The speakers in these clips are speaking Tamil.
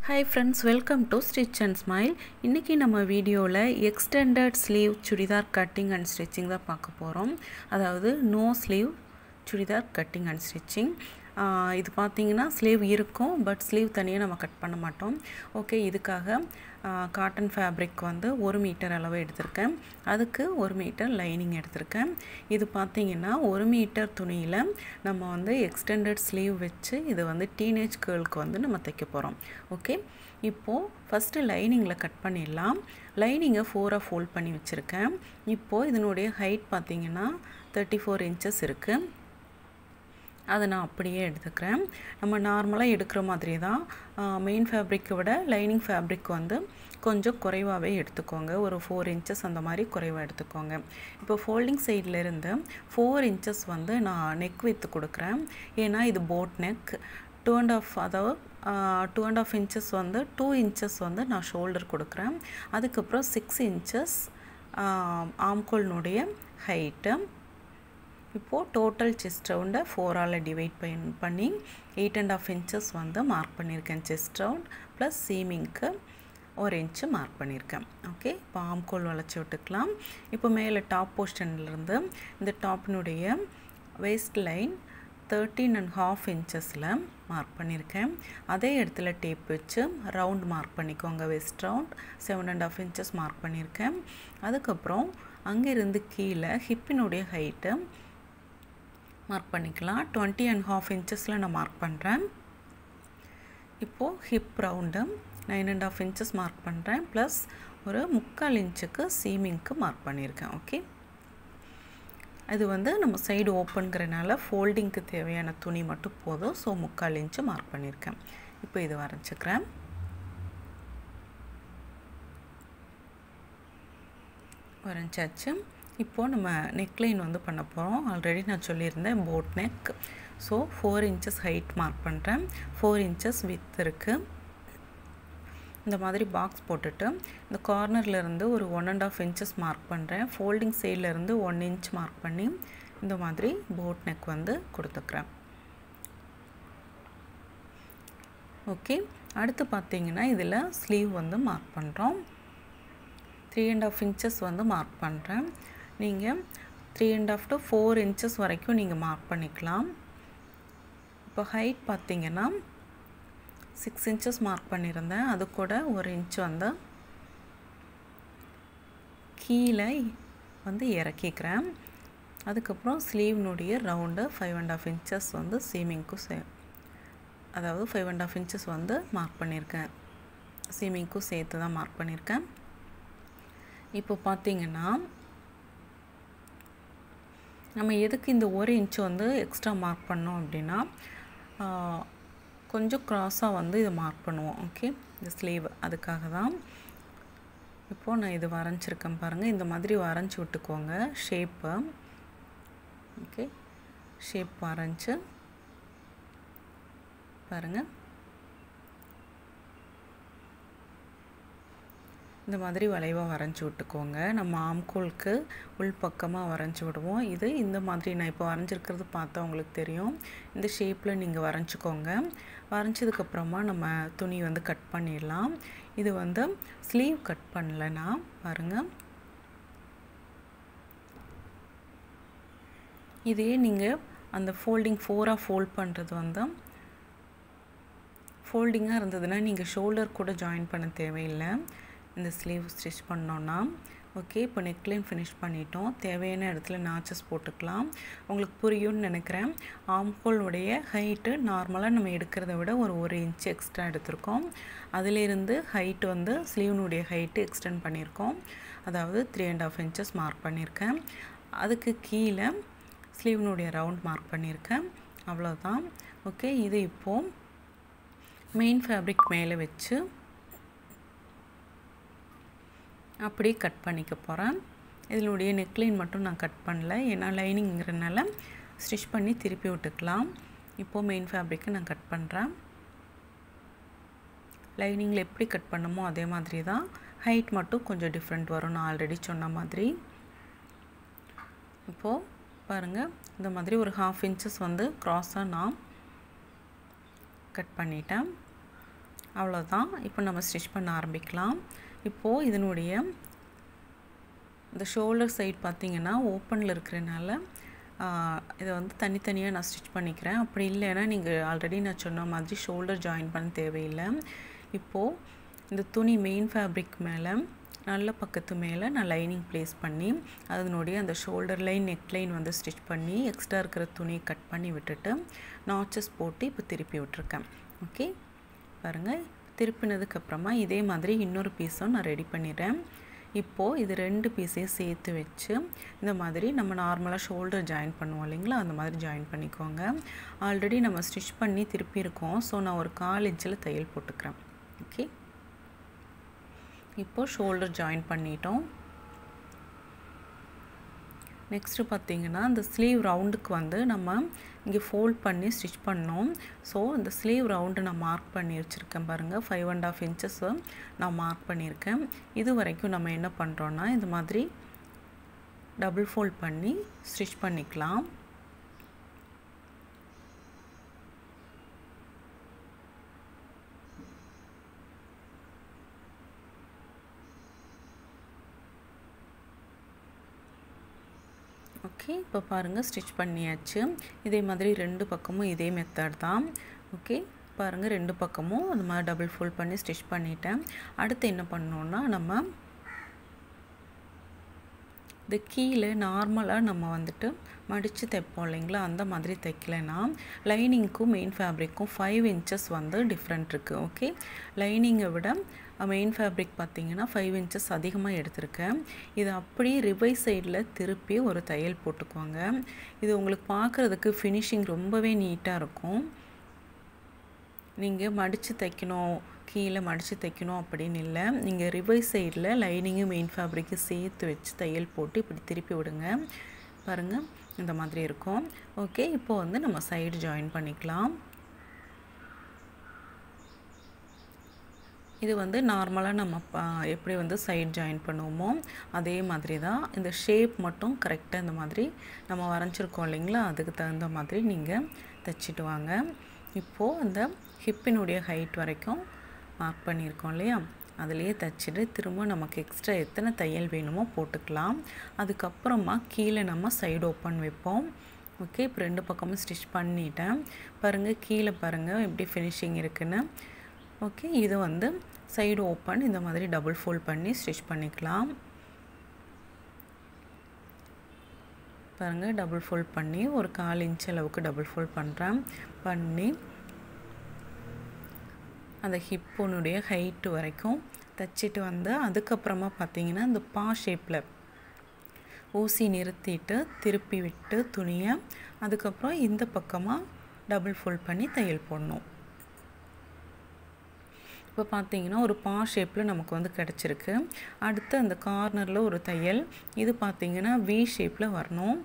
hi friends welcome to stitch and smile இன்றைக்கி நம்ம வீடியோவில் extended sleeve churidar cutting and stitching தான் பார்க்க போகிறோம் அதாவது no sleeve churidar cutting and stitching இது பார்த்திங்கன்னா ஸ்லீவ் இருக்கும் பட் ஸ்லீவ் தனியாக நம்ம கட் பண்ண மாட்டோம் ஓகே இதுக்காக காட்டன் ஃபேப்ரிக் வந்து ஒரு மீட்டர் அளவு எடுத்திருக்கேன் அதுக்கு ஒரு மீட்டர் லைனிங் எடுத்திருக்கேன் இது பார்த்திங்கன்னா ஒரு மீட்டர் துணியில் நம்ம வந்து எக்ஸ்டெண்டட் ஸ்லீவ் வச்சு இது வந்து டீனேஜ் கேர்ளுக்கு வந்து நம்ம தைக்க போகிறோம் ஓகே இப்போது ஃபஸ்ட்டு லைனிங்கில் கட் பண்ணிடலாம் லைனிங்கை ஃபோராக ஃபோல்ட் பண்ணி வச்சுருக்கேன் இப்போது இதனுடைய ஹைட் பார்த்திங்கன்னா தேர்ட்டி ஃபோர் இன்ச்சஸ் இருக்குது அதை நான் அப்படியே எடுத்துக்கிறேன் நம்ம நார்மலாக எடுக்கிற மாதிரி தான் மெயின் ஃபேப்ரிக்கை விட லைனிங் ஃபேப்ரிக் வந்து கொஞ்சம் குறைவாகவே எடுத்துக்கோங்க ஒரு ஃபோர் இன்ச்சஸ் அந்த மாதிரி குறைவாக எடுத்துக்கோங்க இப்போ ஃபோல்டிங் சைட்லேருந்து ஃபோர் இன்ச்சஸ் வந்து நான் நெக் வித்து கொடுக்குறேன் ஏன்னா இது boat neck two and half அதாவது டூ அண்ட் ஆஃப் இன்ச்சஸ் வந்து டூ இன்ச்சஸ் வந்து நான் ஷோல்டர் கொடுக்குறேன் அதுக்கப்புறம் சிக்ஸ் இன்ச்சஸ் ஆம்கோல்னுடைய ஹைட்டு இப்போது டோட்டல் செஸ்ட் ரவுண்டை ஃபோரால் டிவைட் பண் பண்ணி எயிட் அண்ட் ஆஃப் இன்ச்சஸ் வந்து மார்க் பண்ணியிருக்கேன் செஸ்ட் ரவுண்ட் ப்ளஸ் சீமிங்க்கு ஒரு இன்ச்சு மார்க் பண்ணியிருக்கேன் ஓகே இப்போ ஆம்கோல் வளைச்சி விட்டுக்கலாம் இப்போ மேலே டாப் போர்ஷன்லேருந்து இந்த டாப்பினுடைய waist line thirteen and half இன்ச்சஸில் மார்க் பண்ணியிருக்கேன் அதே இடத்துல டேப் வச்சு ரவுண்ட் மார்க் பண்ணிக்கோங்க waist round seven and half inches mark பண்ணியிருக்கேன் அதுக்கப்புறம் அங்கேருந்து கீழே ஹிப்பினுடைய ஹைட்டு மார்க் பண்ணிக்கலாம் டுவெண்ட்டி அண்ட் ஹாஃப் இன்ச்சஸில் நான் மார்க் பண்ணுறேன் இப்போது hip round nine and half inches mark பண்ணுறேன் ப்ளஸ் ஒரு முக்கால் இன்ச்சுக்கு சீமிங்க்கு மார்க் பண்ணியிருக்கேன் ஓகே இது வந்து நம்ம சைடு ஓப்பனுங்கிறனால ஃபோல்டிங்க்கு தேவையான துணி மட்டும் போதும் ஸோ முக்கால் இன்ச்சு மார்க் பண்ணியிருக்கேன் இப்போ இது வரைஞ்சிக்கிறேன் வரைஞ்சாச்சு இப்போது நம்ம நெக்லைன் வந்து பண்ண போகிறோம் ஆல்ரெடி நான் சொல்லியிருந்தேன் boat neck so four inches height mark பண்ணுறேன் ஃபோர் இன்ச்சஸ் வித் இருக்குது இந்த மாதிரி பாக்ஸ் போட்டுட்டு இந்த கார்னர்லேருந்து ஒரு one and half inches mark பண்ணுறேன் ஃபோல்டிங் சைட்லேருந்து ஒன் இன்ச் மார்க் பண்ணி இந்த மாதிரி போட் நெக் வந்து கொடுத்துக்கிறேன் ஓகே அடுத்து பார்த்தீங்கன்னா இதில் ஸ்லீவ் வந்து மார்க் பண்ணுறோம் த்ரீ அண்ட் ஆஃப் இன்ச்சஸ் வந்து மார்க் பண்ணுறேன் நீங்கள் three and half to four inches வரைக்கும் நீங்கள் மார்க் பண்ணிக்கலாம் இப்போ ஹைட் பார்த்திங்கன்னா சிக்ஸ் இன்ச்சஸ் மார்க் பண்ணியிருந்தேன் அது கூட ஒரு இன்ச் வந்து கீழே வந்து இறக்கிக்கிறேன் அதுக்கப்புறம் ஸ்லீவ்னுடைய round five and half inches வந்து சீமிங்க்கும் சே அதாவது ஃபைவ் அண்ட் ஆஃப் இன்ச்சஸ் வந்து மார்க் பண்ணியிருக்கேன் சீமிங்க்கும் சேர்த்து தான் மார்க் பண்ணியிருக்கேன் இப்போ பார்த்தீங்கன்னா நம்ம எதுக்கு இந்த ஒரு இன்ச்சு வந்து எக்ஸ்ட்ரா மார்க் பண்ணோம் அப்படின்னா கொஞ்சம் க்ராஸாக வந்து இதை மார்க் பண்ணுவோம் ஓகே இந்த ஸ்லீவ் அதுக்காக தான் இப்போது நான் இது வரைஞ்சிருக்கேன் பாருங்கள் இந்த மாதிரி வரைஞ்சி விட்டுக்கோங்க ஷேப்பை ஓகே ஷேப் வரைஞ்சி பாருங்கள் இந்த மாதிரி வளைவாக வரைஞ்சி விட்டுக்கோங்க நம்ம ஆம்கோலுக்கு உள்பக்கமாக வரைஞ்சி விடுவோம் இது இந்த மாதிரி நான் இப்போ வரைஞ்சிருக்கிறது பார்த்தா உங்களுக்கு தெரியும் இந்த ஷேப்பில் நீங்கள் வரைஞ்சிக்கோங்க வரைஞ்சதுக்கப்புறமா நம்ம துணி வந்து கட் பண்ணிடலாம் இது வந்து ஸ்லீவ் கட் பண்ணலன்னா பாருங்கள் இதே நீங்கள் அந்த ஃபோல்டிங் ஃபோராக ஃபோல்ட் பண்ணுறது வந்து ஃபோல்டிங்காக இருந்ததுன்னா நீங்கள் ஷோல்டர் கூட ஜாயின் பண்ண தேவையில்லை இந்த ஸ்லீவ் ஸ்டிச் பண்ணோன்னா ஓகே இப்போ நெக்லைன் ஃபினிஷ் பண்ணிட்டோம் தேவையான இடத்துல நாச்சஸ் போட்டுக்கலாம் உங்களுக்கு புரியும்னு நினைக்கிறேன் ஆம்ஹோலுடைய ஹைட்டு நார்மலாக நம்ம எடுக்கிறத விட ஒரு ஒரு இன்ச் எக்ஸ்ட்ரா எடுத்திருக்கோம் அதிலிருந்து ஹைட் வந்து ஸ்லீவ்னுடைய ஹைட்டு எக்ஸ்டெண்ட் பண்ணியிருக்கோம் அதாவது three and half inches mark பண்ணியிருக்கேன் அதுக்கு கீழே ஸ்லீவ்னுடைய ரவுண்ட் மார்க் பண்ணியிருக்கேன் அவ்வளோதான் ஓகே இது இப்போது மெயின் ஃபேப்ரிக் மேலே வச்சு அப்படியே கட் பண்ணிக்க போகிறேன் இதனுடைய நெக்லைன் மட்டும் நான் கட் பண்ணல ஏன்னா லைனிங்கிறனால ஸ்டிச் பண்ணி திருப்பி விட்டுக்கலாம் இப்போது மெயின் ஃபேப்ரிக்கை நான் கட் பண்ணுறேன் லைனிங்கில் எப்படி கட் பண்ணமோ அதே மாதிரி தான் ஹைட் மட்டும் கொஞ்சம் டிஃப்ரெண்ட் வரும் நான் ஆல்ரெடி சொன்ன மாதிரி இப்போது பாருங்கள் இந்த மாதிரி ஒரு ஹாஃப் இன்ச்சஸ் வந்து க்ராஸாக நான் கட் பண்ணிட்டேன் அவ்வளோதான் இப்போ நம்ம ஸ்டிச் பண்ண ஆரம்பிக்கலாம் இப்போது இதனுடைய இந்த ஷோல்டர் சைட் பார்த்திங்கன்னா ஓப்பனில் இருக்கிறனால இதை வந்து தனித்தனியாக நான் ஸ்டிச் பண்ணிக்கிறேன் அப்படி இல்லைன்னா நீங்கள் ஆல்ரெடி நான் சொன்ன மாதிரி ஷோல்டர் ஜாயின் பண்ண தேவையில்லை இப்போது இந்த துணி மெயின் ஃபேப்ரிக் மேலே நல்ல பக்கத்து மேலே நான் லைனிங் ப்ளேஸ் பண்ணி அதனுடைய அந்த ஷோல்டர் லைன் நெக் லைன் வந்து ஸ்டிச் பண்ணி எக்ஸ்ட்ரா இருக்கிற துணியை கட் பண்ணி விட்டுட்டு நாச்சஸ் போட்டு இப்போ திருப்பி விட்டுருக்கேன் ஓகே பாருங்கள் திருப்பினதுக்கப்புறமா இதே மாதிரி இன்னொரு பீஸும் நான் ரெடி பண்ணிடுறேன் இப்போது இது ரெண்டு பீஸையும் சேர்த்து வச்சு இந்த மாதிரி நம்ம நார்மலாக ஷோல்டர் ஜாயின் பண்ணுவோம் இல்லைங்களா அந்த மாதிரி ஜாயின் பண்ணிக்கோங்க ஆல்ரெடி நம்ம ஸ்டிச் பண்ணி திருப்பி இருக்கோம் ஸோ நான் ஒரு கால் இன்ச்சில் தையல் போட்டுக்கிறேன் ஓகே இப்போது ஷோல்டர் ஜாயின் பண்ணிட்டோம் நெக்ஸ்ட்டு பார்த்திங்கன்னா இந்த ஸ்லீவ் ரவுண்டுக்கு வந்து நம்ம இங்கே ஃபோல்ட் பண்ணி ஸ்டிச் பண்ணோம் ஸோ இந்த ஸ்லீவ் ரவுண்டு நான் மார்க் பண்ணி வச்சுருக்கேன் பாருங்கள் ஃபைவ் அண்ட் ஆஃப் இன்ச்சஸ்ஸு நான் மார்க் பண்ணியிருக்கேன் இது வரைக்கும் நம்ம என்ன பண்ணுறோன்னா இந்த மாதிரி டபுள் ஃபோல்ட் பண்ணி ஸ்டிச் பண்ணிக்கலாம் ஓகே இப்போ பாருங்கள் ஸ்டிச் பண்ணியாச்சு இதே மாதிரி ரெண்டு பக்கமும் இதே மெத்தட் தான் ஓகே பாருங்கள் ரெண்டு பக்கமும் அந்த மாதிரி டபுள் ஃபோல்ட் பண்ணி ஸ்டிச் பண்ணிட்டேன் அடுத்து என்ன பண்ணோன்னா நம்ம இந்த கீழே நார்மலாக நம்ம வந்துட்டு மடித்து தைப்போம் இல்லைங்களா அந்த மாதிரி தைக்கலைன்னா லைனிங்க்கும் மெயின் ஃபேப்ரிக்கும் ஃபைவ் இன்ச்சஸ் வந்து டிஃப்ரெண்ட் இருக்குது ஓகே லைனிங்கை விட மெயின் ஃபேப்ரிக் பார்த்திங்கன்னா ஃபைவ் இன்ச்சஸ் அதிகமாக எடுத்திருக்கேன் இது அப்படியே ரிவைஸ் சைடில் திருப்பி ஒரு தையல் போட்டுக்குவாங்க இது உங்களுக்கு பார்க்குறதுக்கு ஃபினிஷிங் ரொம்பவே நீட்டாக இருக்கும் நீங்கள் மடித்து தைக்கணும் கீழே மடித்து தைக்கணும் அப்படின்னு இல்லை நீங்கள் ரிவைஸ் சைடில் லைனிங்கும் மெயின் ஃபேப்ரிக்கு சேர்த்து வச்சு தையல் போட்டு இப்படி திருப்பி விடுங்க பாருங்கள் இந்த மாதிரி இருக்கும் ஓகே இப்போது வந்து நம்ம சைடு ஜாயின் பண்ணிக்கலாம் இது வந்து நார்மலாக நம்ம எப்படி வந்து சைட் ஜாயின் பண்ணுவோமோ அதே மாதிரி தான் இந்த ஷேப் மட்டும் கரெக்டாக இந்த மாதிரி நம்ம வரைஞ்சிருக்கோம் இல்லைங்களா அதுக்கு தகுந்த மாதிரி நீங்கள் தைச்சிட்டு வாங்க இப்போது அந்த ஹிப்பினுடைய ஹைட் வரைக்கும் மார்க் பண்ணியிருக்கோம் இல்லையா அதிலேயே தைச்சிட்டு திரும்ப நமக்கு எக்ஸ்ட்ரா எத்தனை தையல் வேணுமோ போட்டுக்கலாம் அதுக்கப்புறமா கீழே நம்ம சைடு ஓப்பன் வைப்போம் ஓகே இப்போ ரெண்டு பக்கமும் ஸ்டிச் பண்ணிட்டேன் பாருங்கள் கீழே பாருங்கள் எப்படி ஃபினிஷிங் இருக்குன்னு ஓகே இது வந்து சைடு ஓப்பன் இந்த மாதிரி டபுள் ஃபோல்ட் பண்ணி ஸ்டிச் பண்ணிக்கலாம் பாருங்கள் டபுள் ஃபோல்ட் பண்ணி ஒரு கால் இன்ச் அளவுக்கு டபுள் ஃபோல்ட் பண்ணுறேன் பண்ணி அந்த ஹிப்புனுடைய ஹைட்டு வரைக்கும் தைச்சிட்டு வந்து அதுக்கப்புறமா பார்த்தீங்கன்னா இந்த பா ஷேப்பில் ஊசி நிறுத்திட்டு திருப்பி விட்டு துணியை அதுக்கப்புறம் இந்த பக்கமாக டபுள் ஃபோல்ட் பண்ணி தையல் போடணும் இப்போ பார்த்தீங்கன்னா ஒரு பா ஷேப்பில் நமக்கு வந்து கிடச்சிருக்கு அடுத்து அந்த கார்னரில் ஒரு தையல் இது பார்த்தீங்கன்னா வி ஷேப்பில் வரணும்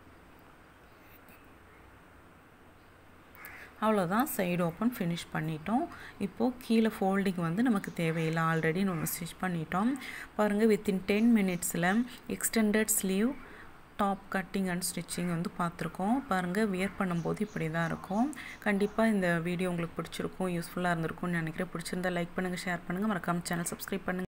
அவ்வளோதான் சைடு ஓப்பன் ஃபினிஷ் பண்ணிட்டோம் இப்போது கீழே ஃபோல்டிங் வந்து நமக்கு தேவையில்லை ஆல்ரெடி நம்ம ஸ்டிச் பண்ணிட்டோம் பாருங்கள் வித்தின் டென் மினிட்ஸில் extended sleeve top cutting and stitching வந்து பார்த்துருக்கோம் பாருங்கள் வியர் பண்ணும்போது இப்படி தான் இருக்கும் கண்டிப்பாக இந்த வீடியோ உங்களுக்கு பிடிச்சிருக்கும் யூஸ்ஃபுல்லாக இருந்திருக்கும்னு நினைக்கிறேன் பிடிச்சிருந்தா லைக் பண்ணுங்கள் ஷேர் பண்ணுங்கள் மறக்காமல் சேனல் சப்ஸ்கிரைப் பண்ணுங்கள்